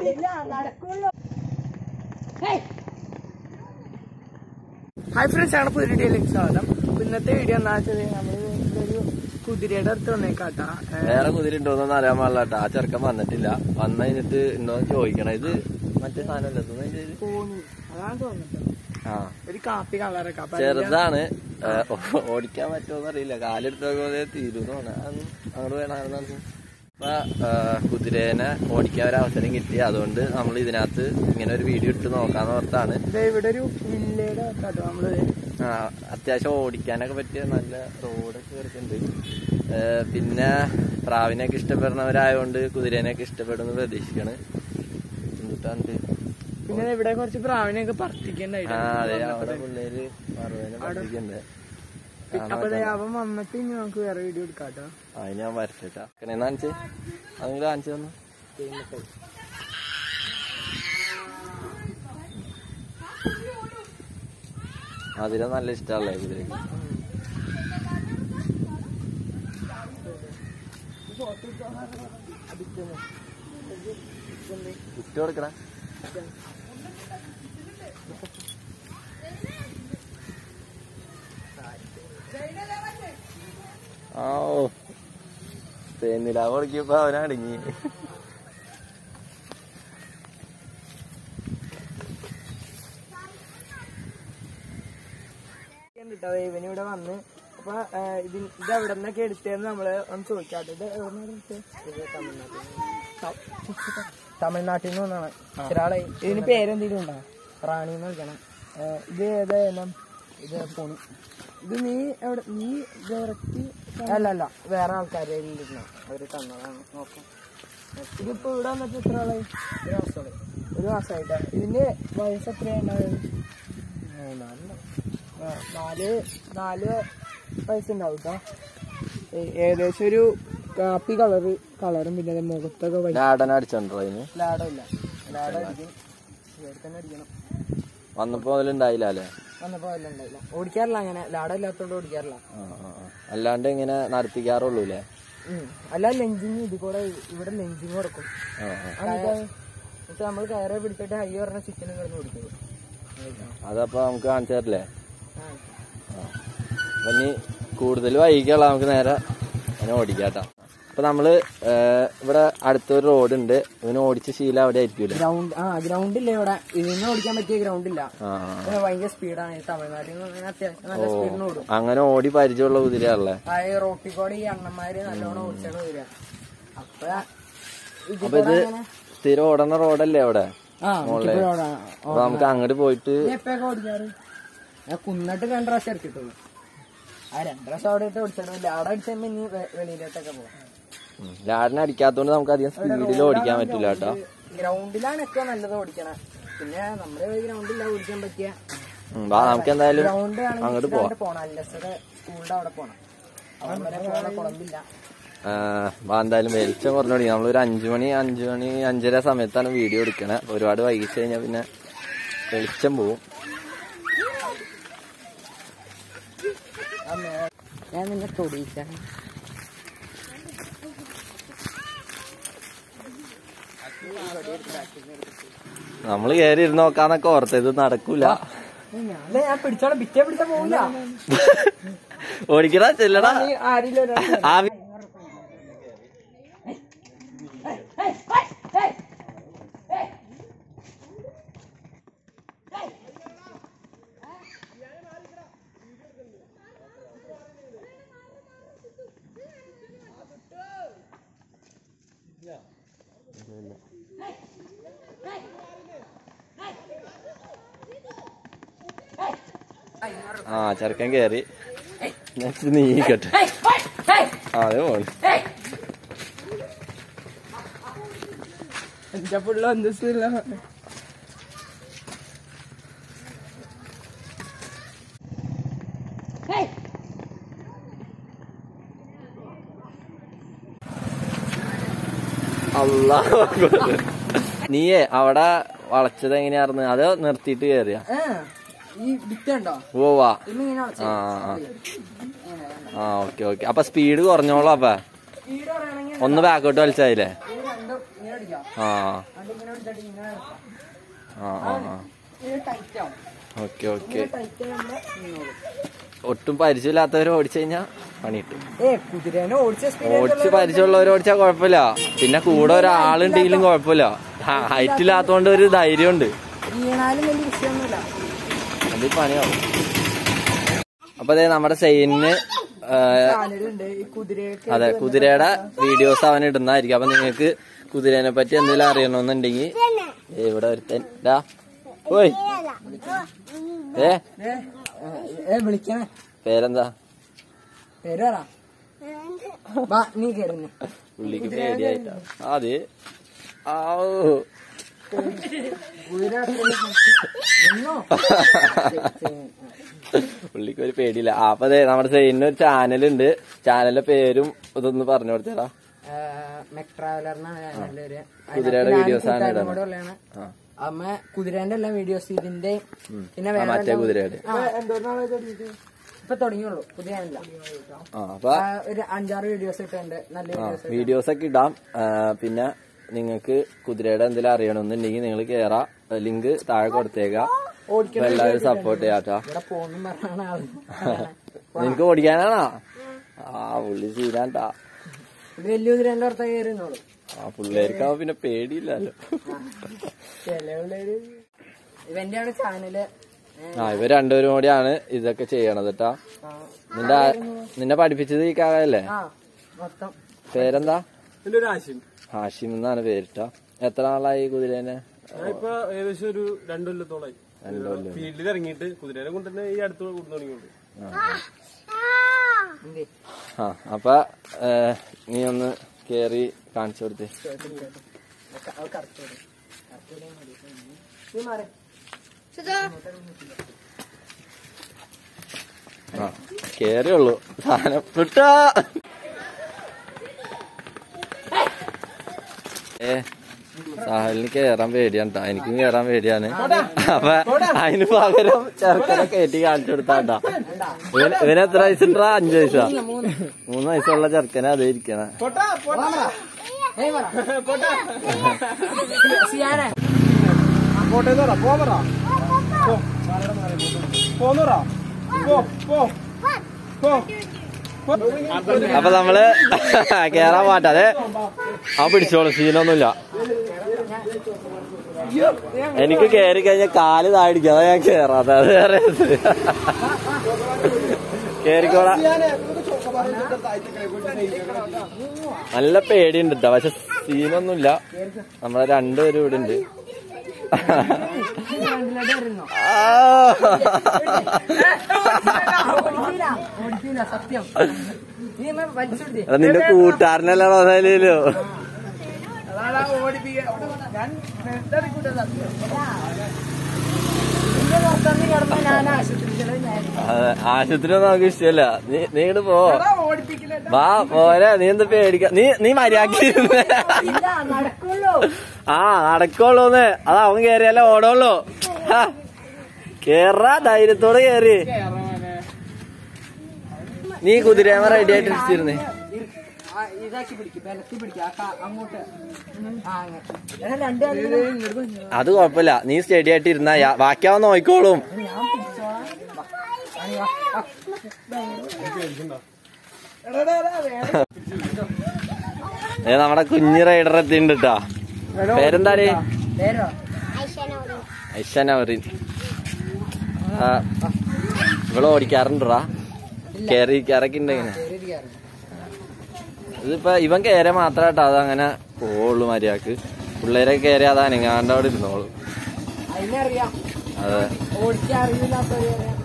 Hi friends ആണ് പുതിയ വീഡിയോയിലേക്ക് സ്വാഗതം അപ്പൊ ഇന്നത്തെ വീഡിയോ എന്താ വെച്ചാൽ നമ്മള് ഒരു കുതിരയുടെ അടുത്ത് വന്നേക്കാട്ടാ വേറെ കുതിര ഉണ്ടോന്നൊന്നും അറിയാൻ പാടില്ല കേട്ടോ ആ ചെറുക്കൻ വന്നിട്ടില്ല വന്നു കഴിഞ്ഞിട്ട് ഉണ്ടോന്ന് ചോദിക്കണം ഇത് മറ്റേ സാധനമല്ല ഇതൊന്നും ഇത് പോണി അതാണ് തോന്നുന്നത് ആ ഒരു കാപ്പി കളറൊക്കെ അപ്പൊ ചെറുതാണ് ഏ, ഓ- ഓടിക്കാൻ പറ്റുമോന്ന് അറിയില്ല കാലെടുത്ത് നോക്കുമ്പോൾ തീരുന്നു അങ്ങോട്ട് വേണം അപ്പൊ ഏ, കുതിരേനെ ഓടിക്കാൻ ഒരു അവസരം കിട്ടി അതുകൊണ്ട് നമ്മൾ ഇതിനകത്ത് ഇങ്ങനെ ഒരു വീഡിയോ ഇട്ട് നോക്കാന്ന് ഓർത്താണ് ദേ ഇവിടെ ഒരു വില്ലയുടെ കേട്ടോ നമ്മള് ആ, അത്യാവശ്യം ഓടിക്കാനൊക്കെ പറ്റിയ നല്ല റോഡൊക്കെ കിടക്കുന്നുണ്ട് ഏ, പിന്നെ പ്രാവിനെയൊക്കെ ഇഷ്ടപ്പെടുന്നവരായതുകൊണ്ട് കുതിരേനെയൊക്കെ ഇഷ്ടപ്പെടുമെന്ന് പ്രതീക്ഷിക്കാണ് എന്നിട്ടാണ്ട് പിന്നെ ഇവിടെ കുറച്ച് പ്രാവിനെയൊക്കെ ആ പറത്തിക്കണ്ടായിട്ട് അതെ അവിടെ പിള്ളേര് പറവേനെ പഠിക്കണ്ടേ അപ്പൊ ദേ അവൻ വന്നിട്ട് ഇനി നമുക്ക് വേറെ വീഡിയോ എടുക്കാട്ടോ അത് ഞാൻ വരച്ചിട്ടാ കാണിച്ച് അത് കാണിച്ചു തന്നു അതിനെ നല്ല ഇഷ്ടമല്ലേ കുതിരക്ക് ഗിഫ്റ്റ് കൊടുക്കണ ആ ഓ തേന്നില കൊടുക്കിയപ്പോ അവനടങ്ങി കണ്ടിട്ടോ ഇവന് ഇവിടെ വന്ന് അപ്പൊ ഇത് ഇത് എവിടെ നിന്നൊക്കെ എടുത്തതെന്ന് നമ്മള് ഒന്ന് ചോദിക്കാട്ടോ ഇത് എവിടെ തമിഴ്നാട്ടിൽ നിന്ന് വന്നാണ് ഒരാളെ ഇതിന് പേരെന്തെങ്കിലും ഉണ്ടോ റാണി എന്ന് വിളിക്കണം ഏഹ് ഇത് ഏതാ ഇനം ഇത് പോണി ഇത് നീ എവിടെ നീ ഡയറക്റ്റ് അല്ല അല്ല വേറെ ആൾക്കാരെ ഇരുന്ന അവര് തന്നതാണ് നോക്കാം ഇതിപ്പോ ഇവിടെ വന്നിട്ട് എത്ര ആളായി ഒരു മാസമായി ഒരു മാസമായിട്ടാ ഇതിന്റെ വയസ്സ് എത്രയുണ്ടാവും മൂന്നാലുണ്ട് ആ, നാല് നാല് വയസ്സുണ്ടാവും കേട്ടോ ഏകദേശം ഒരു കാപ്പി കളറ് കളറും പിന്നെ ദേ മുഖത്തൊക്കെ വൈ ലാടന അടിച്ചോണ്ടോ അതിന് ലാടം ഇല്ല ലാടം അടിക്കും ഇവിടെ തന്നെ അടിക്കണം വന്നപ്പോ അതിലുണ്ടായില്ല അല്ലേ വന്നപ്പോ എല്ലാം ഉണ്ടായില്ല ഓടിക്കാറില്ല അങ്ങനെ ലാടം ഇല്ലാത്തോണ്ട് ഓടിക്കാറില്ല ആ, ആ, ആ. അല്ലാണ്ട് ഇങ്ങനെ നടത്തിക്കാറുള്ളൂ അല്ലേ ഉം. അല്ല ലെഞ്ചിങ് ഇത് കൂടെ ഇവിടെ ലെഞ്ചിങ് കൊടുക്കും ആ, ആ. എന്നിട്ട് നമ്മൾ കയറെ പിടിച്ചിട്ട് ഹൈ പറഞ്ഞ ചിക്കനും കിടന്ന് കൊടുക്കും അതപ്പോ നമുക്ക് കാണിച്ചു തരില്ലേ ആ. അപ്പൊ ഇനി കൂടുതൽ വൈകിയുള്ള നമുക്ക് നേരെ അങ്ങനെ ഓടിക്കാട്ടോ അപ്പൊ നമ്മള് ഏഹ്, ഇവിടെ അടുത്തൊരു റോഡ് ഉണ്ട് ഇവന് ഓടിച്ച ശീലം അവിടെ ആയിരിക്കൂലേ ഗ്രൗണ്ട് ആ ഗ്രൗണ്ട് ഇല്ല ഇവിടെ ഇതിന് ഓടിക്കാൻ പറ്റിയ ഗ്രൗണ്ട് ഇല്ല ആ ആ. ഇത് ഭയങ്കര സ്പീഡാണ് തമിഴ്നാട്ടിൽ നിന്ന് പറഞ്ഞാൽ അത്യാവശ്യം നല്ല സ്പീഡിന് ഓടും അങ്ങനെ ഓടി പരിചയമുള്ള കുതിരയാണല്ലേ ആ ഈ റോട്ടിൽ കൂടെ ഈ അണ്ണന്മാര് നല്ലോണം ഓടിച്ചാണ് വരിക അപ്പൊ ഇത് അപ്പൊ ഇത് സ്ഥിരം ഓടണ റോഡല്ലേ അവിടെ ആ മോളിലെ റോഡാണ് അപ്പൊ നമുക്ക് അങ്ങോട്ട് പോയിട്ട് എപ്പൊക്കെ ഓടിക്കാറ് ഞാൻ കുന്നിട്ട് രണ്ട് പ്രാവശ്യം ഇറക്കിട്ടുള്ളൂ ആ രണ്ട് പ്രാവശ്യം അവിടെ ഇട്ട് ഓടിച്ചിട്ടില്ല അവിടെ അടിച്ചുമ്പോ ഇനി വെ- വെളിയിലോട്ടൊക്കെ പോകാം ലാടിനെ അടിക്കാത്തോണ്ട് നമുക്ക് അധികം സ്പീഡിൽ ഓടിക്കാൻ പറ്റില്ല കേട്ടോ ഗ്രൗണ്ടിലാണ് ഏറ്റവും നല്ലത് ഓടിക്കണേ പിന്നെ നമ്മുടെ ഗ്രൗണ്ടില്ല ഓടിക്കാൻ പറ്റിയ ഉം, വാ നമുക്ക് എന്തായാലും ഗ്രൗണ്ട് അങ്ങോട്ട് പോവാം ആണെങ്കിൽ പോണം അല്ലസറ് സ്കൂളിന്റെ അവിടെ പോണം അവിടെ വരെ പോണ കുളമ്പില്ല ആഹ് വാ എന്തായാലും വെളിച്ചം കുറഞ്ഞു തുടങ്ങി നമ്മളൊരു അഞ്ചു മണി അഞ്ചു മണി അഞ്ചര സമയത്താണ് വീഡിയോ എടുക്കണേ ഒരുപാട് വൈകിച്ച് കഴിഞ്ഞാൽ പിന്നെ വെളിച്ചം പോവും ഞാൻ നിന്നെ തൊടിയിച്ചാ നമ്മള് കയറി ഇരുന്ന് നോക്കാന്നൊക്കെ ഓർത്ത് ഇത് നടക്കൂല ഞാൻ പിടിച്ചോളാം പിറ്റേ പിടിച്ചാ പോവില്ല ഓടിക്കടാ ചെല്ലടാ നീ ആരിലും ഒരാൾ ആ ആ ചെറുക്കൻ കേറി നെക്സ്റ്റ് നീക്കട്ടെ അതെ പോണ് എന്റെ പുള്ള അന്തസ്സില്ല അല്ലാ നീയേ അവിടെ വളച്ചത് എങ്ങനെയായിരുന്നു അത് നിർത്തിയിട്ട് കേറിയ ഈ വിറ്റുണ്ടോ പോവാ ഇന്നിങ്ങനെ ആ ആ, ആ ഓക്കെ ഓക്കെ അപ്പൊ സ്പീഡ് കുറഞ്ഞോളൂ അപ്പൊ സ്പീഡ് പറയുകയാണെങ്കിൽ ഒന്ന് ബാക്കോട്ട് വലിച്ചായില്ലേ ഇത് രണ്ടും ഇങ്ങനെ ഇങ്ങനെ പിടിക്കാം ആ അത് ഇങ്ങനെ പിടിച്ചിട്ട് ഇങ്ങനെ വെക്കാം. ആ ആ ആ ഇത് ടൈറ്റ് ആവും ഓക്കെ ഓക്കെ ഇത് ടൈറ്റ് ആകുമ്പോ നിന്നോളും ഒട്ടും പരിചയമില്ലാത്തവർ ഓടിച്ചു കഴിഞ്ഞാൽ പണി കിട്ടും ഏ കുതിരേനെ ഓടിച്ച എക്സ്പീരിയൻസ് ഓടിച്ച് പരിചയമുള്ളവർ ഓടിച്ചാൽ കുഴപ്പമില്ല പിന്നെ കൂടെ ഒരാളുണ്ടെങ്കിലും കുഴപ്പമില്ല ഹൈറ്റ് ഇല്ലാത്തതുകൊണ്ട് ഒരു ധൈര്യമുണ്ട് വീണാലും വലിയ വിഷയമൊന്നുമില്ല അത് പണിയാവും അപ്പൊ അതെ നമ്മുടെ സെയിന് ചാനലുണ്ട് ഈ കുതിരയൊക്കെ അതെ കുതിരയുടെ വീഡിയോസ് അവൻ ഇടുന്നതായിരിക്കും അപ്പൊ നിങ്ങൾക്ക് കുതിരേനെ പറ്റി എന്തെങ്കിലും അറിയണമെന്നുണ്ടെങ്കിൽ ദേ ഇവിടെ ഒരുത്തൻ ഡാ ഓയ് ഏ ഏ, ഏ വിളിക്കണേ പേരെന്താ പേര് പറ വാ നീ കയറുന്നു പുള്ളിക്ക് പേടിയായിട്ടാ അതെ ആവൂ കുതിര ഒന്നോ പുള്ളിക്ക് ഒരു പേടിയില്ല ആ, അപ്പൊ അതെ നമ്മുടെ സെയിന് ഒരു ചാനലുണ്ട് ചാനലിന്റെ പേരും ഇതൊന്ന് പറഞ്ഞു കൊടുത്തേടാ മെക് ട്രാവലറിനാണ് നല്ലൊരു കുതിരയുടെ videos ആണ് ഇടുന്നത്. ഉള്ളതാണ് ആ അമ്മ കുതിരേന്റെ എല്ലാ വീഡിയോസ് ഇതിന്റെ പിന്നെ ആ, വേറെ മറ്റേ എല്ലാം- കുതിരയുടെ ആ, ഇപ്പൊ തുടങ്ങിയുള്ളൂ പുതിയ ചാനലില്ല. ആ അപ്പൊ ആ, ഒരു അഞ്ചാറ് വീഡിയോസ് ഇട്ടുണ്ട് നല്ല ആ വീഡിയോസ് വീഡിയോസ് ഒക്കെ ഇടാം ആ, പിന്നെ നിങ്ങൾക്ക് കുതിരയുടെ എന്തെങ്കിലും അറിയണമെന്നുണ്ടെങ്കിൽ നിങ്ങൾ കേറാ ലിങ്ക് താഴെ കൊടുത്തേക്കാം അപ്പൊ എല്ലാവരും സപ്പോർട്ട് ചെയ്യാട്ടോ ഇവിടെ പോന്നും പറഞ്ഞാണ് ആള് നിനക്ക് ഓടിക്കാനാണോ ആ പുള്ളി സീനാട്ടാ ഇത് വലിയ കുതിരേന്റെ പുറത്തെ കയറുന്നുള്ളൂ ആ പിള്ളേർക്കാവുമ്പോ പിന്നെ പേടിയില്ലല്ലോ ചില പിള്ളേര് ഇവന്റെ ആണ് ചാനല് ആ ഇവർ രണ്ടുപേരും കൂടിയാണ് ഇതൊക്കെ ചെയ്യണത് കേട്ടാ നിന്റെ നിന്നെ പഠിപ്പിച്ചത് ഈ കാകല്ലേ ആ മൊത്തം പേരെന്താ എന്റെ ഒരു ആശയം ഹാഷിം എന്നാണ് പേരിട്ടോ എത്ര നാളായി കുതിരേനെ ഞാൻ ഇപ്പൊ ഏകദേശം ഒരു രണ്ടു കൊല്ലത്തോളായി രണ്ടു കൊല്ലം ഫീൽഡിൽ ഇറങ്ങിയിട്ട് കുതിരേനെ കൊണ്ട് തന്നെ ഈ അടുത്ത് കൊടുത്തു തുടങ്ങിയുള്ളൂ എന്തേ ആ അപ്പൊ ഏ, നീ ഒന്ന് കേറി കാണിച്ചു കൊടുത്തേ അത് കറക്റ്റ് വരും. കറക്റ്റ് വരും മതി. നീ മാറ്. ആ കേറിയുള്ളൂ സാധനം വിട്ടാ ഏ സാഹലിന് കേറാൻ പേടിയാണ് ട്ടാ. എനിക്കും കേറാൻ പേടിയാണ് അപ്പൊ അതിന് പകരം ചെറുക്കനെ കയറ്റി കാണിച്ചു കൊടുത്താണ്ടാ ഇവന് ഇവന് എത്ര വയസ്സുണ്ടാ അഞ്ചു വയസ്സാ മൂന്ന് വയസ്സുള്ള ചെറുക്കനെ അതേ ഇരിക്കണ ഏയ് പറ. സിയാനെ. പോട്ടെ പോ പറ പോന്നോറാ പോ പോ പോ അപ്പൊ നമ്മള് കേറാൻ പാട്ടാതെ അവൻ പിടിച്ചോളൂ സീനൊന്നുമില്ല എനിക്ക് കേറി കഴിഞ്ഞാൽ കാല് താടിക്കും അതാ ഞാൻ കേറാതെ അത് വേറെ ഇത്. കേറിക്കോളാ നല്ല പേടിയുണ്ട് കേട്ടോ പക്ഷെ സീനൊന്നുമില്ല നമ്മളെ രണ്ടുപേരും ഇവിടെ ഉണ്ട് ഫ്രണ്ടിലോട്ട് വരുന്നോ? ആ. ഓടിക്കൂല. ഓടിക്കൂല, സത്യം നീ എന്നാ വലിച്ചെടുത്തേ എടാ, നിന്റെ കൂട്ടുകാരനല്ലോ അതായാലോ അതാണ് ഓടിപ്പിക്കുക ഞാൻ നിർത്തടിക്കൂട്ടെ സത്യം നിന്റെ പുറത്തുനിന്ന് കിടന്ന ഞാൻ ആശുപത്രിയിലെ ഞാൻ അതെ ആശുപത്രി ഒന്നും നമുക്ക് ഇഷ്ടമല്ല നീ നീ ഇങ്ങോട്ട് പോ ഓടിപ്പിക്കില്ല വാ പോരെ നീ എന്ത് പേടിക്ക നീ നീ മര്യാദക്ക് ഇരുന്ന്. ഇല്ല നടക്കുള്ളൂ ആ നടക്കുള്ളൂന്ന് അത് അവൻ കേറിയല്ലേ ഓടുള്ളൂ ഹാ. കേറാ ധൈര്യത്തോടെ കേറി നീ കുതിരയാമ റെഡി ആയിട്ട് ഇരിച്ചിരുന്നേ ആ, ഇതാക്കി പിടിക്കും ബലത്തി പിടിക്കും ആ കാ- അങ്ങോട്ട് ആ അങ്ങനെ ഞാൻ രണ്ട് കാലിലും ഇങ്ങോട്ട് വന്നു. അത് കുഴപ്പമില്ല നീ സ്റ്റഡി ആയിട്ട് ഇരുന്നാ യാ- ബാക്കി അവൻ നോക്കിക്കോളും ഞാൻ പിടിച്ചോളാം വാ. ആണി വാ. ആ. എടാ, എടാ, എടാ, വേണം. ഏ നമ്മുടെ കുഞ്ഞു റൈഡർ എത്തിണ്ട് കേട്ടാ പേരെന്താടി പേരോ ഐഷനവറിൻ ആ ഇവിടെ ഓടിക്കാറുണ്ടാ കേറി കയറൊക്കെ ഉണ്ട് ഇങ്ങനെ പേര് ഇരിക്കാറ്. ഇതിപ്പോ ഇവൻ കയറിയ മാത്രാട്ടോ അതങ്ങനെ പോവുള്ളൂ മര്യാദക്ക് പിള്ളേരെ കയറി അത് അനങ്ങാണ്ട് അവിടെ ഇരുന്നോളൂ അതിനറിയാം അതെ ഓടിക്കാൻ അറിയില്ലാത്തവര് അറിയാം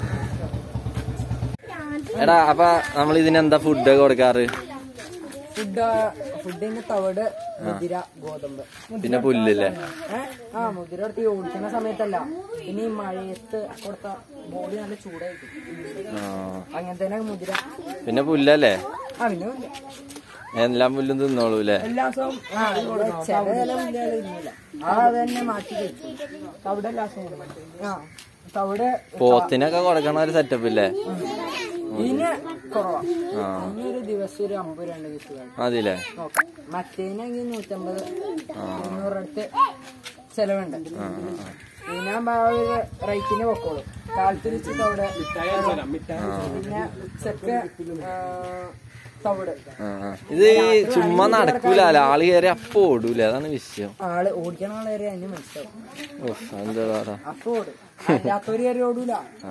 എടാ അപ്പൊ നമ്മൾ ഇതിനെന്താ ഫുഡ് കൊടുക്കാറ് ഫുഡ് ഫുഡിന്റെ തവിട് മുതിര ഗോതമ്പ് പിന്നെ പുല്ലില്ലേ ഏ? ആ മുതിര എടുത്ത് ഈ ഓടിക്കുന്ന സമയത്തല്ല ഇനി ഈ മഴയത്ത് കൊടുത്ത ബോഡി നല്ല ചൂടായിരിക്കും ആ അങ്ങനെ തന്നെ മുതിര പിന്നെ പുല്ലല്ലേ ആ പിന്നെ ഇല്ല. എല്ലാം പുല്ലും തിന്നോളൂല്ലേ എല്ലാ ദിവസവും ആ, ഇവിടെ ചില ചില മുതിരകൾ ഇന്നില്ല ആ അത് തന്നെ മാറ്റി കഴിക്കും തവിട് എല്ലാ ദിവസവും കൊടുക്കണം ആ തവിട് പോത്തിനൊക്കെ കൊടുക്കണ ഒരു സെറ്റപ്പ് ഇല്ലേ ഇതിന് കുറവാ ആ ഇതിനൊരു ദിവസം ഒരു അമ്പത് രണ്ട് കിസ് വേണം മതില്ലേ നോക്കാം മറ്റേനെങ്കിൽ നൂറ്റമ്പത് ഇരുന്നൂറ് അടുത്ത് ചെലവുണ്ട് ഇതിനാകുമ്പോ ആ ഒരു റേറ്റിന് പൊക്കോളും കാലത്ത് വെച്ചിട്ട് അവിടെ പിന്നെ ഉച്ചക്ക് ആ, തവിട് ആ, ആ. ഇത് ഈ ചുമ്മാ നടക്കൂല ആള് കയറി അപ്പൊ ഓടൂല അതാണ് വിഷയം ആള് ഓടിക്കണ ആളേറെ അതിന് മനസ്സിലാവും ഓ എന്താ പറയാ അപ്പൊ ഓടും അല്ലാത്തവര് കയറി ഓടൂല ആ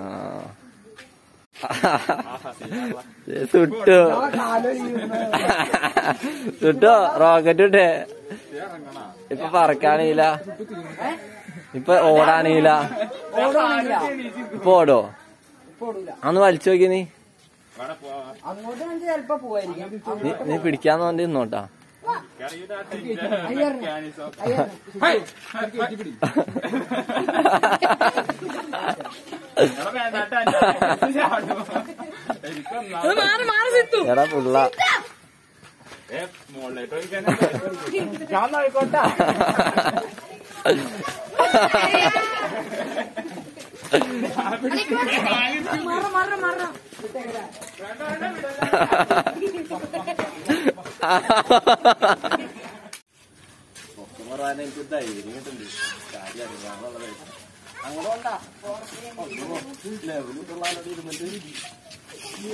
സുട്ടോ സുട്ടോ റോക്കറ്റ് ഇട്ടേ ഇപ്പൊ പറക്കാണില്ല ഇപ്പൊ ഓടാണില്ല ഓടാണില്ല ഇപ്പൊ ഓടോ ഇപ്പൊ ഓടൂല അന്ന് വലിച്ചു നോക്കി നീ അങ്ങോട്ട് വേണ്ടി ചിലപ്പോ പോവായിരിക്കും നീ നീ പിടിക്കാന്ന് പറഞ്ഞ് നിന്നോട്ടാ അയ്യറിഞ്ഞ അയ്യറിഞ്ഞ എടാ പുള്ള ഞാൻ നോക്കോട്ടാ എനിക്ക് ധൈര്യം കിട്ടുന്നുണ്ട് കാര്യം അറിയാനുള്ളത് അങ്ങോട്ടാ ലെവലിൽ ഇരുന്നിട്ട്